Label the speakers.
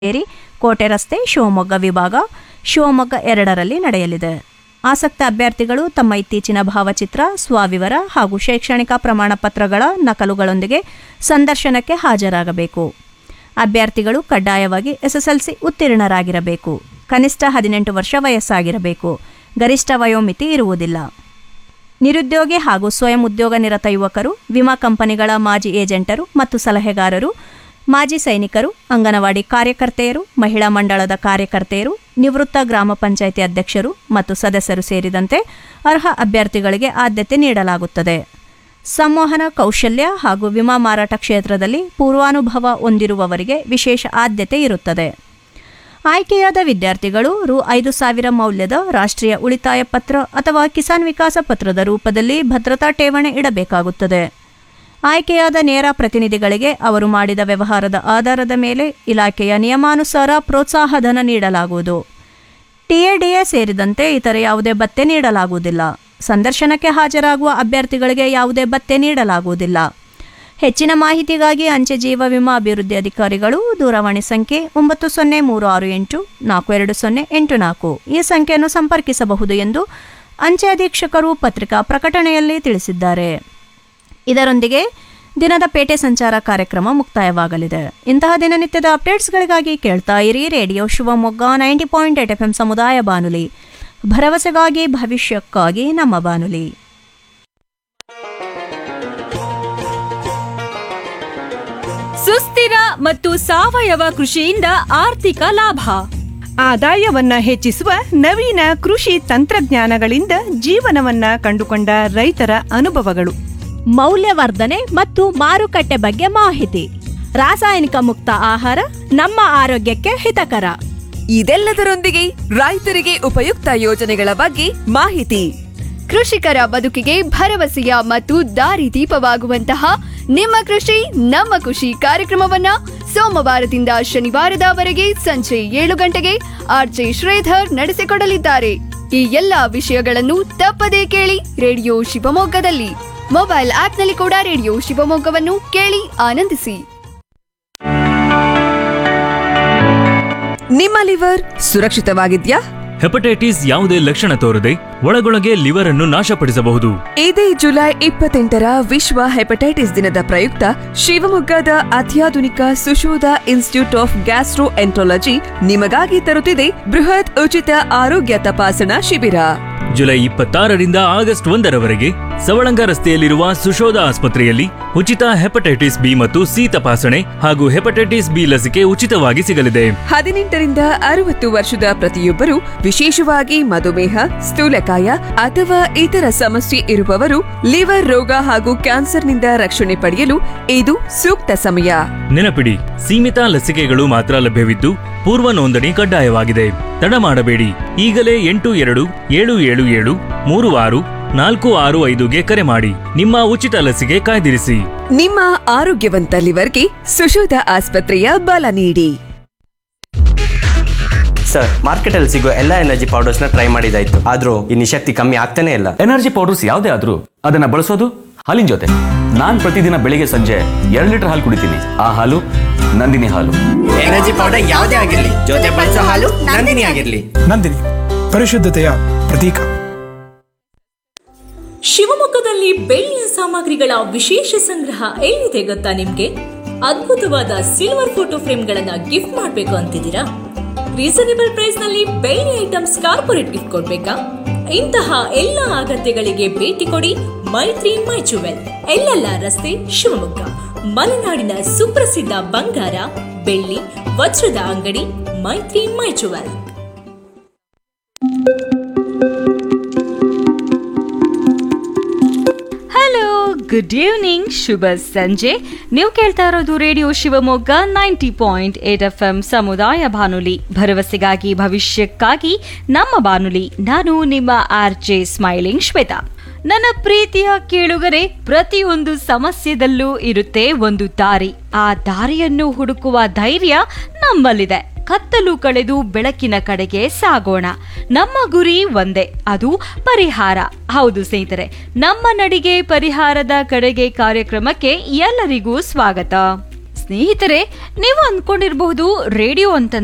Speaker 1: ಏರಿ ಕೋಟೆ ರಸ್ತೆ ಶಿವಮೊಗ್ಗ ವಿಭಾಗ ಶಿವಮೊಗ್ಗ ಎರಡರಲ್ಲಿ ನಡೆಯಲಿದೆ ಆಸಕ್ತ ಅಭ್ಯರ್ಥಿಗಳು ತಮ್ಮ ಇತ್ತೀಚಿನ ಭಾವಚಿತ್ರ ಸ್ವವಿವರ ಹಾಗೂ ಶೈಕ್ಷಣಿಕ ಪ್ರಮಾಣ ಪತ್ರಗಳ ನಕಲುಗಳೊಂದಿಗೆ ಸಂದರ್ಶನಕ್ಕೆ ಹಾಜರಾಗಬೇಕು ಅಭ್ಯರ್ಥಿಗಳು ಕಡ್ಡಾಯವಾಗಿ ಎಸ್ಎಸ್ಎಲ್ಸಿ ಉತ್ತೀರ್ಣರಾಗಿರಬೇಕು ಕನಿಷ್ಠ ಹದಿನೆಂಟು ವರ್ಷ ವಯಸ್ಸಾಗಿರಬೇಕು ಗರಿಷ್ಠ ವಯೋಮಿತಿ ಇರುವುದಿಲ್ಲ ನಿರುದ್ಯೋಗಿ ಹಾಗೂ ಸ್ವಯಂ ಉದ್ಯೋಗ ನಿರತ ಯುವಕರು ವಿಮಾ ಕಂಪನಿಗಳ ಮಾಜಿ ಏಜೆಂಟರು ಮತ್ತು ಸಲಹೆಗಾರರು ಮಾಜಿ ಸೈನಿಕರು ಅಂಗನವಾಡಿ ಕಾರ್ಯಕರ್ತೆಯರು ಮಹಿಳಾ ಮಂಡಳದ ಕಾರ್ಯಕರ್ತೆಯರು ನಿವೃತ್ತ ಗ್ರಾಮ ಪಂಚಾಯಿತಿ ಅಧ್ಯಕ್ಷರು ಮತ್ತು ಸದಸ್ಯರು ಸೇರಿದಂತೆ ಅರ್ಹ ಅಭ್ಯರ್ಥಿಗಳಿಗೆ ಆದ್ಯತೆ ನೀಡಲಾಗುತ್ತದೆ ಸಂವಹನ ಕೌಶಲ್ಯ ಹಾಗೂ ವಿಮಾ ಮಾರಾಟ ಕ್ಷೇತ್ರದಲ್ಲಿ ಪೂರ್ವಾನುಭವ ಹೊಂದಿರುವವರಿಗೆ ವಿಶೇಷ ಆದ್ಯತೆ ಇರುತ್ತದೆ ಆಯ್ಕೆಯಾದ ವಿದ್ಯಾರ್ಥಿಗಳು ರು ಐದು ಸಾವಿರ ಮೌಲ್ಯದ ರಾಷ್ಟ್ರೀಯ ಉಳಿತಾಯ ಪತ್ರ ಅಥವಾ ಕಿಸಾನ್ ವಿಕಾಸ ಪತ್ರದ ರೂಪದಲ್ಲಿ ಭದ್ರತಾ ಠೇವಣಿ ಇಡಬೇಕಾಗುತ್ತದೆ ಆಯ್ಕೆಯಾದ ನೇರ ಪ್ರತಿನಿಧಿಗಳಿಗೆ ಅವರು ಮಾಡಿದ ವ್ಯವಹಾರದ ಆಧಾರದ ಮೇಲೆ ಇಲಾಖೆಯ ನಿಯಮಾನುಸಾರ ಪ್ರೋತ್ಸಾಹಧನ ನೀಡಲಾಗುವುದು ಟಿಎಡಿಎ ಸೇರಿದಂತೆ ಇತರೆ ಯಾವುದೇ ಭತ್ಯೆ ನೀಡಲಾಗುವುದಿಲ್ಲ ಸಂದರ್ಶನಕ್ಕೆ ಹಾಜರಾಗುವ ಅಭ್ಯರ್ಥಿಗಳಿಗೆ ಯಾವುದೇ ಭತ್ಯೆ ನೀಡಲಾಗುವುದಿಲ್ಲ ಹೆಚ್ಚಿನ ಮಾಹಿತಿಗಾಗಿ ಅಂಚೆ ಜೀವ ವಿಮಾ ಅಭಿವೃದ್ಧಿ ಅಧಿಕಾರಿಗಳು ದೂರವಾಣಿ ಸಂಖ್ಯೆ ಒಂಬತ್ತು ಸೊನ್ನೆ ಮೂರು ಆರು ಎಂಟು ನಾಲ್ಕು ಎರಡು ಸೊನ್ನೆ ಎಂಟು ನಾಲ್ಕು ಈ ಸಂಖ್ಯೆಯನ್ನು ಸಂಪರ್ಕಿಸಬಹುದು ಎಂದು ಅಂಚೆ ಅಧೀಕ್ಷಕರು ಪತ್ರಿಕಾ ಪ್ರಕಟಣೆಯಲ್ಲಿ ತಿಳಿಸಿದ್ದಾರೆ ಇದರೊಂದಿಗೆ ದಿನದ ಪೇಟೆ ಸಂಚಾರ ಕಾರ್ಯಕ್ರಮ ಮುಕ್ತಾಯವಾಗಲಿದೆ ಇಂತಹ ದಿನನಿತ್ಯದ ಅಪ್ಡೇಟ್ಸ್ಗಳಿಗಾಗಿ ಕೇಳ್ತಾ ಇರಿ radio Shivamogga ninety point eight F M ಸಮುದಾಯ ಬಾನುಲಿ ಭರವಸೆಗಾಗಿ ಭವಿಷ್ಯಕ್ಕಾಗಿ ನಮ್ಮ ಬಾನುಲಿ
Speaker 2: ಸುಸ್ಥಿರ ಮತ್ತು ಸಾವಯವ ಕೃಷಿಯಿಂದ ಆರ್ಥಿಕ ಲಾಭ
Speaker 3: ಆದಾಯವನ್ನ ಹೆಚ್ಚಿಸುವ ನವೀನ ಕೃಷಿ ತಂತ್ರಜ್ಞಾನಗಳಿಂದ ಜೀವನವನ್ನ ಕಂಡುಕೊಂಡ ರೈತರ ಅನುಭವಗಳು
Speaker 4: ಮೌಲ್ಯವರ್ಧನೆ ಮತ್ತು ಮಾರುಕಟ್ಟೆ ಬಗ್ಗೆ ಮಾಹಿತಿ ರಾಸಾಯನಿಕ ಮುಕ್ತ ಆಹಾರ ನಮ್ಮ ಆರೋಗ್ಯಕ್ಕೆ ಹಿತಕರ
Speaker 5: ಇದೆಲ್ಲದರೊಂದಿಗೆ ರೈತರಿಗೆ ಉಪಯುಕ್ತ ಯೋಜನೆಗಳ ಬಗ್ಗೆ ಮಾಹಿತಿ
Speaker 6: ಕೃಷಿಕರ ಬದುಕಿಗೆ ಭರವಸೆಯ ಮತ್ತು ದಾರಿದೀಪವಾಗುವಂತಹ ನಿಮ್ಮ ಕೃಷಿ ನಮ್ಮ ಖುಷಿ ಕಾರ್ಯಕ್ರಮವನ್ನ ಸೋಮವಾರದಿಂದ ಶನಿವಾರದವರೆಗೆ ಸಂಜೆ ಏಳು ಗಂಟೆಗೆ ಆರ್ಜೆ ಶ್ರೀಧರ್ ನಡೆಸಿಕೊಡಲಿದ್ದಾರೆ ಈ ಎಲ್ಲಾ ವಿಷಯಗಳನ್ನು ತಪ್ಪದೇ ಕೇಳಿ ರೇಡಿಯೋ ಶಿವಮೊಗ್ಗದಲ್ಲಿ ಮೊಬೈಲ್ ಆಪ್ನಲ್ಲಿ ಕೂಡ ರೇಡಿಯೋ ಶಿವಮೊಗ್ಗವನ್ನು ಕೇಳಿ ಆನಂದಿಸಿ
Speaker 5: ನಿಮ್ಮ ಲಿವರ್ ಸುರಕ್ಷಿತವಾಗಿದ್ಯಾ
Speaker 7: ಹೆಪಟೈಟಿಸ್ ಯಾವುದೇ ಲಕ್ಷಣ ತೋರದೆ ಒಳಗೊಳಗೆ ಲಿವರ್ ಅನ್ನು ನಾಶಪಡಿಸಬಹುದು
Speaker 5: ಇದೇ ಜುಲೈ ಇಪ್ಪತ್ತೆಂಟರ ವಿಶ್ವ ಹೆಪಟೈಟಿಸ್ ದಿನದ ಪ್ರಯುಕ್ತ ಶಿವಮೊಗ್ಗದ ಅತ್ಯಾಧುನಿಕ Sushodha institute of gastroenterology ನಿಮಗಾಗಿ ತರುತ್ತಿದೆ ಬೃಹತ್ ಉಚಿತ ಆರೋಗ್ಯ ತಪಾಸಣಾ ಶಿಬಿರ
Speaker 7: ಜುಲೈ ಇಪ್ಪತ್ತಾರರಿಂದ ಆಗಸ್ಟ್ ಒಂದರವರೆಗೆ ಸವಳಂಗ ರಸ್ತೆಯಲ್ಲಿರುವ ಸುಶೋಧ ಆಸ್ಪತ್ರೆಯಲ್ಲಿ ಉಚಿತ ಹೆಪಟೈಟಿಸ್ ಬಿ ಮತ್ತು ಸಿ ತಪಾಸಣೆ ಹಾಗೂ ಹೆಪಟೈಟಿಸ್ ಬಿ ಲಸಿಕೆ ಉಚಿತವಾಗಿ ಸಿಗಲಿದೆ
Speaker 5: ಹದಿನೆಂಟರಿಂದ ಅರವತ್ತು ವರ್ಷದ ಪ್ರತಿಯೊಬ್ಬರು ವಿಶೇಷವಾಗಿ ಮಧುಮೇಹ ಸ್ಥೂಲಕಾಯ ಅಥವಾ ಇತರ ಸಮಸ್ಯೆ ಇರುವವರು ಲಿವರ್ ರೋಗ ಹಾಗೂ ಕ್ಯಾನ್ಸರ್ನಿಂದ ರಕ್ಷಣೆ ಪಡೆಯಲು ಇದು ಸೂಕ್ತ ಸಮಯ
Speaker 7: ನೆನಪಿಡಿ ಸೀಮಿತ ಲಸಿಕೆಗಳು ಮಾತ್ರ ಲಭ್ಯವಿದ್ದು ಪೂರ್ವ ನೋಂದಣಿ ಕಡ್ಡಾಯವಾಗಿದೆ ತಡ ಮಾಡಬೇಡಿ ಈಗಲೇ ಎಂಟು ಎರಡು ಏಳು ಏಳು ಏಳು ಮೂರು ಆರು ನಾಲ್ಕು ಆರು ಐದುಗೆ ಕರೆ ಮಾಡಿ ನಿಮ್ಮ ಉಚಿತ ಲಸಿಕೆ ಕಾಯ್ದಿರಿಸಿ
Speaker 5: ನಿಮ್ಮ ಆರೋಗ್ಯವಂತ ಲಿವರ್ಗೆ ಸುಶೋಧ ಆಸ್ಪತ್ರೆಯ ಬಲ ನೀಡಿ
Speaker 8: ಸರ್ ಮಾರ್ಕೆಟಲ್ಲಿ ಸಿಗೋ ಎಲ್ಲ ಎನರ್ಜಿ ಪೌಡರ್ಸ್ನ ಟ್ರೈ ಮಾಡಿದಾಯ್ತು ಆದ್ರೂ ಈ ನಿಶಕ್ತಿ ಕಮ್ಮಿ ಆಗ್ತಾನೆ ಇಲ್ಲ
Speaker 9: ಎನರ್ಜಿ ಪೌಡರ್ಸ್ ಯಾವುದೇ ಆದ್ರೂ ಅದನ್ನ ಬಳಸೋದು ಹಾಲಿನ ಜೊತೆ ನಾನ್ ಪ್ರತಿದಿನ ಬೆಳಿಗ್ಗೆ ಸಂಜೆ ಎರಡು ಲೀಟರ್ ಹಾಲು ಕುಡಿತೀನಿ ಆ ಹಾಲು ನಂದಿನಿ ಹಾಲು
Speaker 8: ಎನರ್ಜಿ ಪೌಡರ್ ಯಾವುದೇ ಆಗಿರ್ಲಿ ಜೊತೆ ಬಳಸೋ ಹಾಲು ನಂದಿನಿ ಆಗಿರ್ಲಿ
Speaker 10: ನಂದಿನಿ ಪರಿಶುದ್ಧತೆಯ ಪ್ರತೀಕ
Speaker 2: ಶಿವಮೊಗ್ಗದಲ್ಲಿ ಬೆಳ್ಳಿಯ ಸಾಮಗ್ರಿಗಳ ವಿಶೇಷ ಸಂಗ್ರಹ ಎಲ್ಲಿದೆ ಗೊತ್ತಾ ನಿಮ್ಗೆ ಅದ್ಭುತವಾದ ಸಿಲ್ವರ್ ಫೋಟೋ ಫ್ರೇಮ್ಗಳನ್ನ ಗಿಫ್ಟ್ ಮಾಡ್ಬೇಕು ಅಂತಿದ್ದೀರಾ ರೀಸನೇಬಲ್ ಪ್ರೈಸ್ ನಲ್ಲಿ ಬೆಳ್ಳಿ ಐಟಮ್ಸ್ ಕಾರ್ಪೊರೇಟ್ ಗಿಫ್ಟ್ ಕೊಡ್ಬೇಕಾ ಇಂತಹ ಎಲ್ಲ ಅಗತ್ಯಗಳಿಗೆ ಭೇಟಿ ಕೊಡಿ ಮೈತ್ರಿ ಮೈ ಜುವೆಲ್ ಎಲ್ಲೆಲ್ಲ ರಸ್ತೆ ಶಿವಮೊಗ್ಗ ಮಲೆನಾಡಿನ ಸುಪ್ರಸಿದ್ಧ ಬಂಗಾರ ಬೆಳ್ಳಿ ವಜ್ರದ ಅಂಗಡಿ Maitri my jewel
Speaker 11: hello good evening ಶುಭ ಸಂಜೆ ನೀವು ಕೇಳ್ತಾ ಇರೋದು radio Shivamogga ninety point eight F M ಸಮುದಾಯ ಬಾನುಲಿ ಭರವಸೆಗಾಗಿ ಭವಿಷ್ಯಕ್ಕಾಗಿ ನಮ್ಮ ಬಾನುಲಿ ನಾನು ನಿಮ್ಮ ಆರ್ ಜೆ ಸ್ಮೈಲಿಂಗ್ ಶ್ವೇತಾ ನನ್ನ ಪ್ರೀತಿಯ ಕೇಳುಗರೆ ಪ್ರತಿಯೊಂದು ಸಮಸ್ಯೆದಲ್ಲೂ ಇರುತ್ತೆ ಒಂದು ದಾರಿ ಆ ದಾರಿಯನ್ನು ಹುಡುಕುವ ಧೈರ್ಯ ನಮ್ಮಲ್ಲಿದೆ ಕತ್ತಲು ಕಳೆದು ಬೆಳಕಿನ ಕಡೆಗೆ ಸಾಗೋಣ ನಮ್ಮ ಗುರಿ ಒಂದೇ ಅದು ಪರಿಹಾರ ಹೌದು ಸ್ನೇಹಿತರೆ ನಮ್ಮ ನಡಿಗೆ ಪರಿಹಾರದ ಕಡೆಗೆ ಕಾರ್ಯಕ್ರಮಕ್ಕೆ ಎಲ್ಲರಿಗೂ ಸ್ವಾಗತ ಸ್ನೇಹಿತರೆ ನೀವು ಅಂದ್ಕೊಂಡಿರಬಹುದು ರೇಡಿಯೋ ಅಂತ